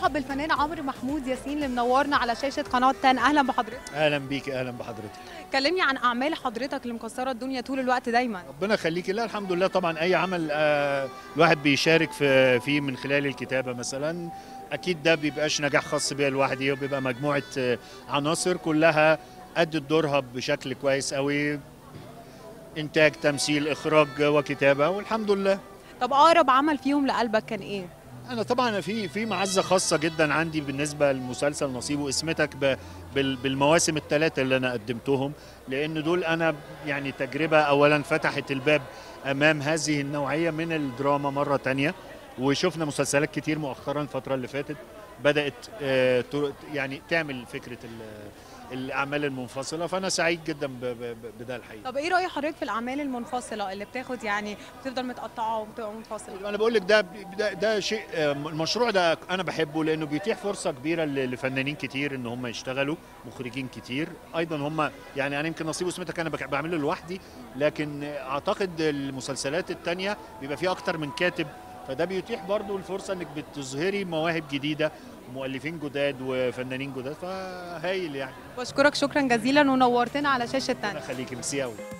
برحب بالفنان عمرو محمود ياسين اللي منورنا على شاشه قناه تان اهلا بحضرتك اهلا بيك اهلا بحضرتك كلمني عن اعمال حضرتك اللي مكسره الدنيا طول الوقت دايما ربنا يخليكي لا الحمد لله طبعا اي عمل آه، الواحد بيشارك في فيه من خلال الكتابه مثلا اكيد ده بيبقاش نجاح خاص بيا لوحدي وبيبقى مجموعه آه، عناصر كلها ادت دورها بشكل كويس قوي انتاج تمثيل اخراج وكتابه والحمد لله طب اقرب عمل فيهم لقلبك كان ايه انا طبعا في في معزه خاصه جدا عندي بالنسبه للمسلسل نصيب واسمتك ب- بال- بالمواسم الثلاثه اللي انا قدمتهم لان دول انا يعني تجربه اولا فتحت الباب امام هذه النوعيه من الدراما مره تانية وشفنا مسلسلات كتير مؤخرا الفتره اللي فاتت بدات آه، تر- يعني تعمل فكره ال- الاعمال المنفصله فانا سعيد جدا ب- ب- بده الحقيقه طب ايه راي حضرتك في الاعمال المنفصله اللي بتاخد يعني بتفضل متقطعه وبتبقى منفصله انا بقول لك ده ده, ده شيء آه، المشروع ده انا بحبه لانه بيتيح فرصه كبيره ل- لفنانين كتير ان هم يشتغلوا مخرجين كتير ايضا هم يعني انا يمكن نصيب وسمتك انا بك- بعمله لوحدي لكن اعتقد المسلسلات التانية بيبقى فيها اكتر من كاتب فده بيتيح برضو الفرصه انك بتظهري مواهب جديده مؤلفين جداد وفنانين جداد فهايل يعني بشكرك شكرا جزيلا ونورتنا على شاشه تان انا خليك ميرسي قوي